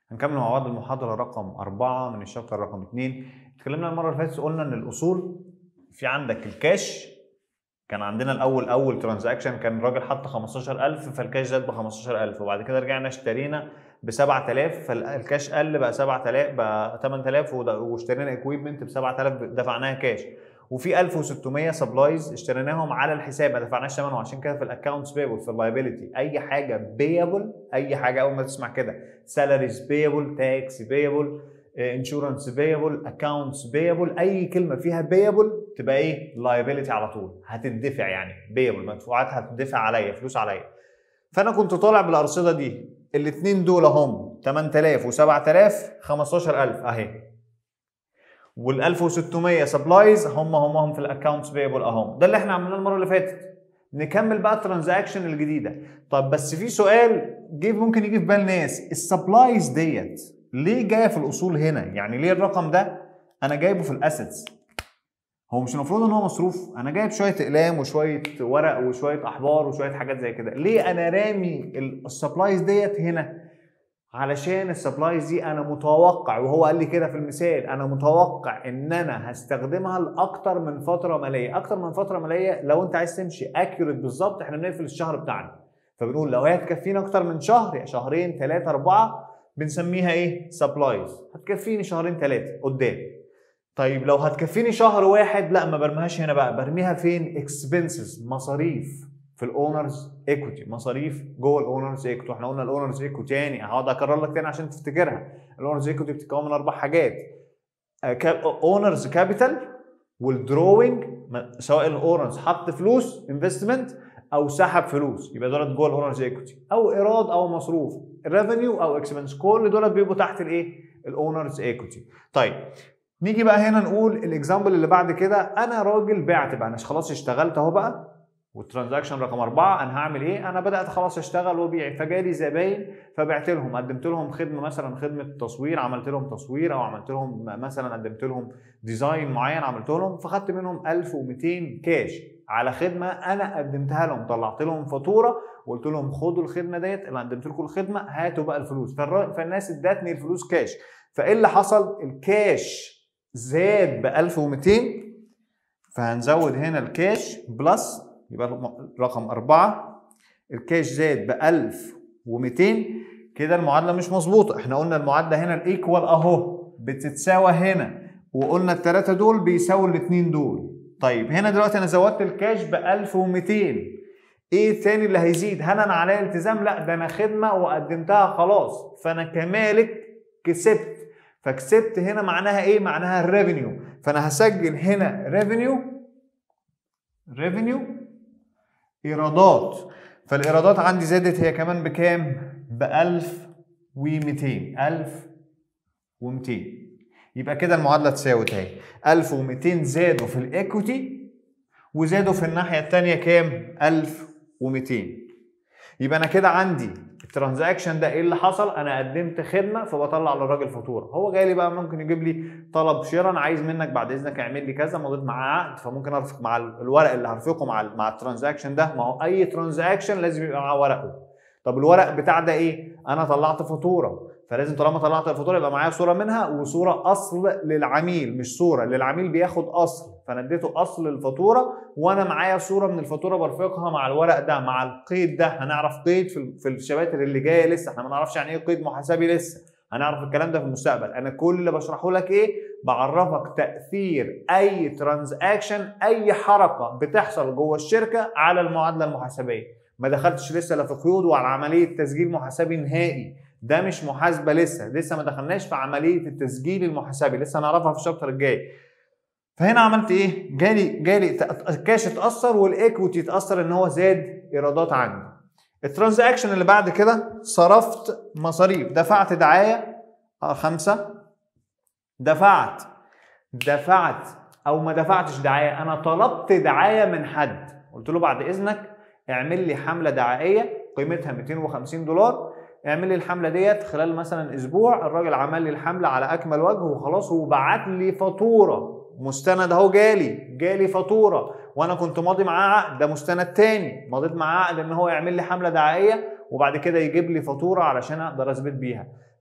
هنكمل مع بعض المحاضرة رقم أربعة من الشابتر رقم اتنين اتكلمنا المرة اللي فاتت قلنا إن الأصول في عندك الكاش كان عندنا الأول أول ترانزاكشن كان الراجل حط 15000 فالكاش زاد ب 15000 وبعد كده رجعنا اشترينا ب 7000 فالكاش قل بقى 7000 بقى 8000 وده- واشترينا اكويبمنت ب 7000 دفعناها كاش وفي 1600 سبلايز اشتريناهم على الحساب ما دفعناش ثمنه عشان كده في الاكونتس بيبل في اللايبيلتي اي حاجه بيبل اي حاجه اول ما تسمع كده سالاريز بيبل تاكس بيبل انشورنس بيبل اكونتس بيبل اي كلمه فيها بيبل تبقى ايه لايبيلتي على طول هتدفع يعني بيبل مدفوعات هتدفع عليا فلوس عليا فانا كنت طالع بالارصده دي الاثنين دول هم 8000 و7000 15000 اهي وال 1600 سبلايز هم هم هم في الاكونتس بيبل اهم ده اللي احنا عملناه المره اللي فاتت نكمل بقى الترانزاكشن الجديده طب بس في سؤال جه ممكن يجي في بال ناس السبلايز ديت ليه جايه في الاصول هنا يعني ليه الرقم ده انا جايبه في الاسيتس هو مش المفروض ان هو مصروف انا جايب شويه اقلام وشويه ورق وشويه احبار وشويه حاجات زي كده ليه انا رامي السبلايز ديت هنا علشان السبلايز دي انا متوقع وهو قال لي كده في المثال انا متوقع ان انا هستخدمها لاكتر من فتره ماليه اكتر من فتره ماليه لو انت عايز تمشي اكيوريت بالظبط احنا بنقفل الشهر بتاعنا فبنقول لو هي هتكفينا اكتر من شهر شهرين ثلاثه اربعه بنسميها ايه سبلايز هتكفيني شهرين ثلاثه قدام طيب لو هتكفيني شهر واحد لا ما برميهاش هنا بقى برميها فين اكسبنسز مصاريف في الاونرز ايكوتي مصاريف جوه الاونرز ايكوتي احنا قلنا الاونرز ايكوتي تاني هقعد اكرر لك تاني عشان تفتكرها الاونرز ايكوتي بتتكون من اربع حاجات اونرز كابيتال والدروينج سواء الاونرز حط فلوس انفستمنت او سحب فلوس يبقى دولت جوه الاونرز ايكوتي او ايراد او مصروف ريفينيو او اكسبنس كل دولت بيبقوا تحت الايه الاونرز ايكوتي طيب نيجي بقى هنا نقول الاكزامبل اللي بعد كده انا راجل بعت بقى انا خلاص اشتغلت اهو بقى والترانزاكشن رقم أربعة أنا هعمل إيه؟ أنا بدأت خلاص أشتغل وأبيع فجالي زباين فبعت لهم قدمت لهم خدمة مثلا خدمة تصوير عملت لهم تصوير أو عملت لهم مثلا قدمت لهم ديزاين معين عملت لهم فخدت منهم 1200 كاش على خدمة أنا قدمتها لهم طلعت لهم فاتورة وقلت لهم خدوا الخدمة ديت اللي قدمت لكم الخدمة هاتوا بقى الفلوس فالر- فالناس ادتني الفلوس كاش فإيه اللي حصل؟ الكاش زاد ب 1200 فهنزود هنا الكاش بلس يبقى رقم أربعة الكاش زاد ب 1200 كده المعادلة مش مظبوطة احنا قلنا المعادلة هنا الايكوال اهو بتتساوى هنا وقلنا الثلاثة دول بيساووا الاثنين دول طيب هنا دلوقتي انا زودت الكاش ب 1200 ايه الثاني اللي هيزيد هل انا عليا التزام لا ده انا خدمة وقدمتها خلاص فانا كمالك كسبت فكسبت هنا معناها ايه معناها الريفينيو فانا هسجل هنا ريفينيو ريفينيو ايرادات فالايرادات عندي زادت هي كمان بكام ب 1200 1200 يبقى كده المعادله اتساوت اهي 1200 زادوا في الايكوتي وزادوا في الناحيه الثانيه كام 1200 يبقى انا كده عندي الترانزاكشن ده ايه اللي حصل انا قدمت خدمه فبطلع للراجل فاتوره هو جاي لي بقى ممكن يجيب لي طلب شراء انا عايز منك بعد اذنك اعمل لي كذا مضيت معاه عقد فممكن ارفق مع ال- الورق اللي هرفقه مع ال- مع الترانزاكشن ده ما هو اي ترانزاكشن لازم يبقى معاه ورقه طب الورق بتاع ده ايه انا طلعت فاتوره فلازم طالما طلعت الفاتوره يبقى معايا صوره منها وصوره اصل للعميل مش صوره للعميل بياخد اصل فانا اديته اصل الفاتوره وانا معايا صوره من الفاتوره برفقها مع الورق ده مع القيد ده هنعرف قيد في ال- في الشباتر اللي جايه لسه احنا ما نعرفش يعني ايه قيد محاسبي لسه هنعرف الكلام ده في المستقبل انا كل اللي بشرحه لك ايه بعرفك تاثير اي ترانزاكشن اي حركه بتحصل جوه الشركه على المعادله المحاسبيه ما دخلتش لسه لا في قيود وعلى عمليه تسجيل محاسبي نهائي ده مش محاسبه لسه لسه ما دخلناش في عمليه التسجيل المحاسبي لسه هنعرفها في الشابتر الجاي فهنا عملت ايه جالي جالي ت- الكاش اتاثر والايكوتي اتاثر ان هو زاد ايرادات عندي الترانزاكشن اللي بعد كده صرفت مصاريف دفعت دعايه آه، خمسه دفعت دفعت او ما دفعتش دعايه انا طلبت دعايه من حد قلت له بعد اذنك اعمل لي حمله دعائيه قيمتها 250 دولار اعمل لي الحمله ديت خلال مثلا اسبوع الراجل عمل لي الحمله على اكمل وجه وخلاص وبعت لي فاتوره مستند اهو جالي جالي فاتوره وانا كنت ماضي معاه عقد ده مستند تاني مضيت معاه عقد ان هو يعمل لي حمله دعائيه وبعد كده يجيب لي فاتوره علشان اقدر اثبت بيها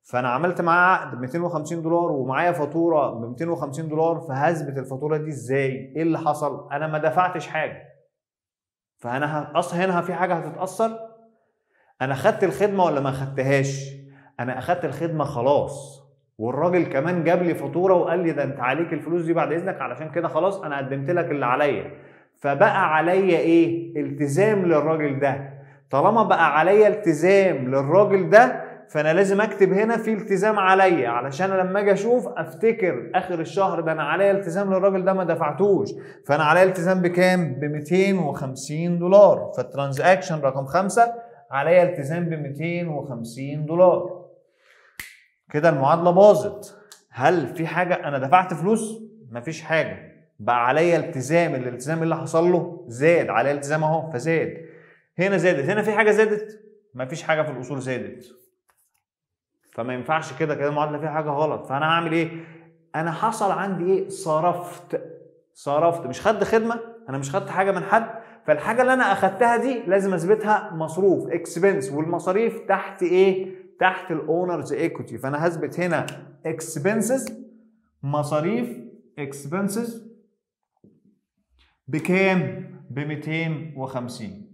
فانا عملت معاه عقد ب 250 دولار ومعايا فاتوره ب 250 دولار فهثبت الفاتوره دي ازاي؟ ايه اللي حصل؟ انا ما دفعتش حاجه فانا اصلا هنا في حاجه هتتاثر انا خدت الخدمه ولا ما خدتهاش؟ انا اخدت الخدمه خلاص والراجل كمان جاب لي فاتوره وقال لي ده انت عليك الفلوس دي بعد اذنك علشان كده خلاص انا قدمت لك اللي عليا فبقى عليا ايه؟ التزام للراجل ده طالما بقى عليا التزام للراجل ده فانا لازم اكتب هنا في التزام عليا علشان لما اجي اشوف افتكر اخر الشهر ده انا عليا التزام للراجل ده ما دفعتوش فانا عليا التزام بكام ب 250 دولار فالترانزاكشن رقم خمسة عليا التزام ب 250 دولار كده المعادله باظت هل في حاجه انا دفعت فلوس مفيش حاجه بقى عليا التزام الالتزام اللي حصل له زاد عليا التزام اهو فزاد هنا زادت هنا في حاجه زادت مفيش حاجه في الاصول زادت فما ينفعش كده كده المعادله فيها حاجه غلط فانا هعمل ايه انا حصل عندي ايه صرفت صرفت مش خدت خدمه انا مش خدت حاجه من حد فالحاجه اللي انا اخدتها دي لازم اثبتها مصروف اكسبنس والمصاريف تحت ايه تحت الاونرز ايكوتي فانا هثبت هنا اكسبنسز مصاريف اكسبنسز بكام ب 250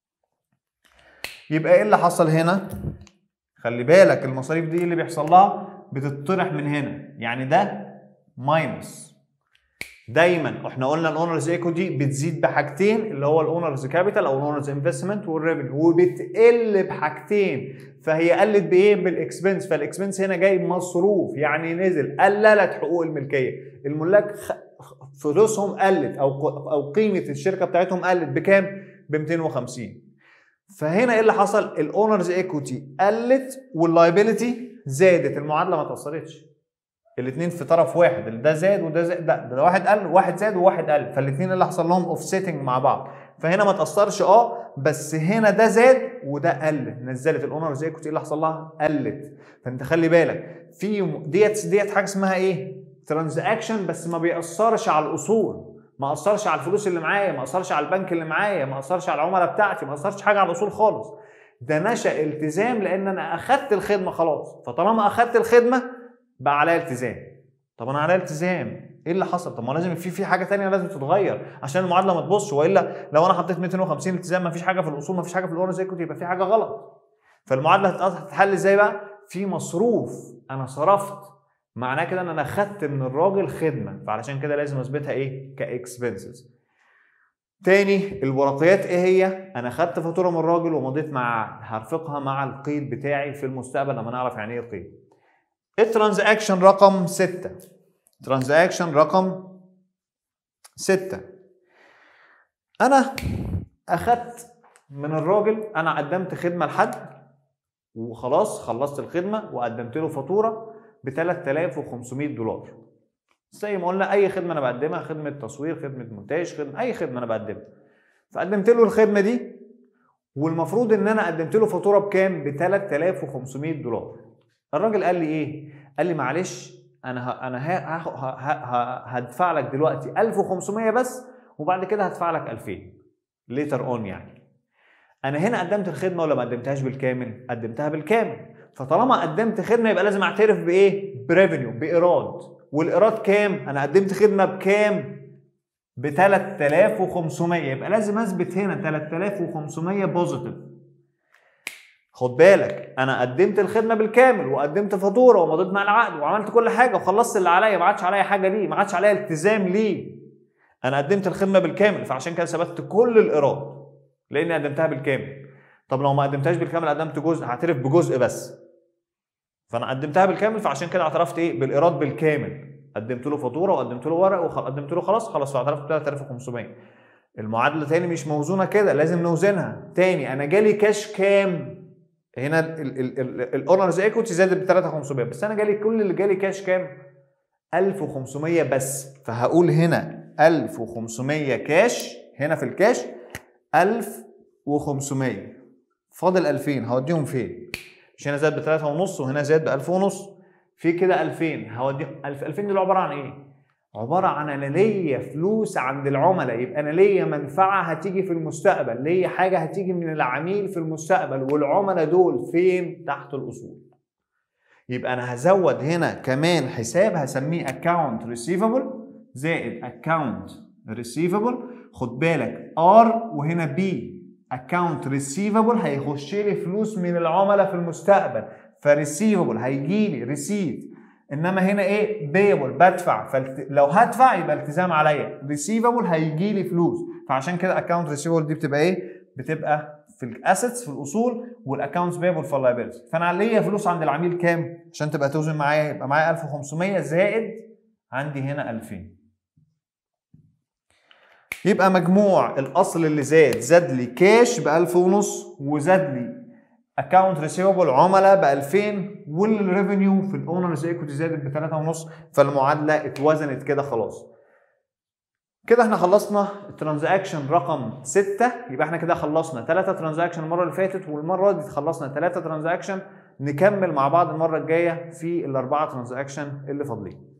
يبقى ايه اللي حصل هنا خلي بالك المصاريف دي اللي بيحصل لها بتطرح من هنا يعني ده ماينس دايما احنا قلنا الاونرز ايكوتي بتزيد بحاجتين اللي هو الاونرز كابيتال او الاونرز انفستمنت والريفينيو وبتقل بحاجتين فهي قلت بايه بالاكسبنس فالاكسبنس هنا جاي مصروف يعني نزل قللت حقوق الملكيه الملاك فلوسهم قلت او او قيمه الشركه بتاعتهم قلت بكام ب 250 فهنا ايه اللي حصل؟ الاونرز ايكوتي قلت واللايبيلتي زادت المعادله ما اتاثرتش. الاثنين في طرف واحد اللي ده زاد وده زاد ده, ده واحد قل واحد زاد وواحد قل فالاثنين اللي حصل لهم اوف سيتنج مع بعض فهنا ما تاثرش اه بس هنا ده زاد وده قل نزلت الاونرز ايكوتي اللي حصل لها قلت فانت خلي بالك في ديت ديت حاجه اسمها ايه؟ ترانزاكشن بس ما بيأثرش على الاصول ما اثرش على الفلوس اللي معايا ما اثرش على البنك اللي معايا ما اثرش على العملاء بتاعتي ما اثرش حاجه على الاصول خالص ده نشا التزام لان انا اخدت الخدمه خلاص فطالما اخدت الخدمه بقى عليا التزام طب انا عليا التزام ايه اللي حصل طب ما لازم في في حاجه تانية لازم تتغير عشان المعادله ما تبصش والا لو انا حطيت 250 التزام ما فيش حاجه في الاصول ما فيش حاجه في الاورنج ايكوتي يبقى في حاجه غلط فالمعادله هتتحل ازاي بقى في مصروف انا صرفت معناه كده ان انا خدت من الراجل خدمه فعلشان كده لازم اثبتها ايه كاكسبنسز تاني الورقيات ايه هي انا خدت فاتوره من الراجل ومضيت مع هرفقها مع القيد بتاعي في المستقبل لما نعرف يعني ايه القيد الترانزاكشن رقم 6 ترانزاكشن رقم 6 انا اخدت من الراجل انا قدمت خدمه لحد وخلاص خلصت الخدمه وقدمت له فاتوره ب 3500 دولار زي ما قلنا اي خدمه انا بقدمها خدمه تصوير خدمه مونتاج خدمه اي خدمه انا بقدمها فقدمت له الخدمه دي والمفروض ان انا قدمت له فاتوره بكام ب 3500 دولار الراجل قال لي ايه قال لي معلش انا ه... انا ه... ه... ه... ه... هدفع لك دلوقتي 1500 بس وبعد كده هدفع لك 2000 ليتر اون يعني انا هنا قدمت الخدمه ولا ما قدمتهاش بالكامل قدمتها بالكامل فطالما قدمت خدمه يبقى لازم اعترف بايه بريفينيو بايراد والايراد كام انا قدمت خدمه بكام ب 3500 يبقى لازم اثبت هنا 3500 بوزيتيف خد بالك انا قدمت الخدمه بالكامل وقدمت فاتوره ومضيت مع العقد وعملت كل حاجه وخلصت اللي عليا ما عادش عليا حاجه ليه ما عادش عليا التزام ليه انا قدمت الخدمه بالكامل فعشان كده ثبتت كل الايراد لاني قدمتها بالكامل طب لو ما قدمتهاش بالكامل قدمت جزء هعترف بجزء بس فانا قدمتها بالكامل فعشان كده اعترفت ايه بالايراد بالكامل قدمت له فاتوره وقدمت له ورق وقدمت له خلاص خلاص فاعترفت ب 3500 المعادله تاني مش موزونه كده لازم نوزنها تاني انا جالي كاش كام هنا الاونرز ايكوتي زادت ب 3500 بس انا جالي كل اللي جالي كاش كام 1500 بس فهقول هنا 1500 كاش هنا في الكاش 1500 فاضل 2000 هوديهم فين مش هنا زاد ب 3 ونص وهنا زاد ب 1000 ونص في كده 2000 هودي 2000 دول عباره عن ايه؟ عباره عن انا ليا فلوس عند العملاء يبقى انا ليا منفعه هتيجي في المستقبل ليا حاجه هتيجي من العميل في المستقبل والعملاء دول فين؟ تحت الاصول. يبقى انا هزود هنا كمان حساب هسميه account receivable زائد account receivable خد بالك R وهنا B account receivable هيخش لي فلوس من العملاء في المستقبل فريسيفبل هيجي لي ريسيت انما هنا ايه بيبل بدفع فلو هدفع يبقى التزام عليا ريسيفبل هيجي لي فلوس فعشان كده اكونت ريسيفبل دي بتبقى ايه بتبقى في الاسيتس في الاصول والاكونتس بيبل في اللايبيلتي فانا ليا فلوس عند العميل كام عشان تبقى توزن معايا يبقى معايا 1500 زائد عندي هنا 2000 يبقى مجموع الاصل اللي زاد زاد لي كاش ب 1000 ونص وزاد لي اكونت ريسيفبل عملاء ب 2000 والريفينيو في الاونرز ايكوتي زادت ب 3 ونص فالمعادله اتوزنت كده خلاص كده احنا خلصنا الترانزاكشن رقم 6 يبقى احنا كده خلصنا 3 ترانزاكشن المره اللي فاتت والمره دي خلصنا 3 ترانزاكشن نكمل مع بعض المره الجايه في الاربعه ترانزاكشن اللي فاضلين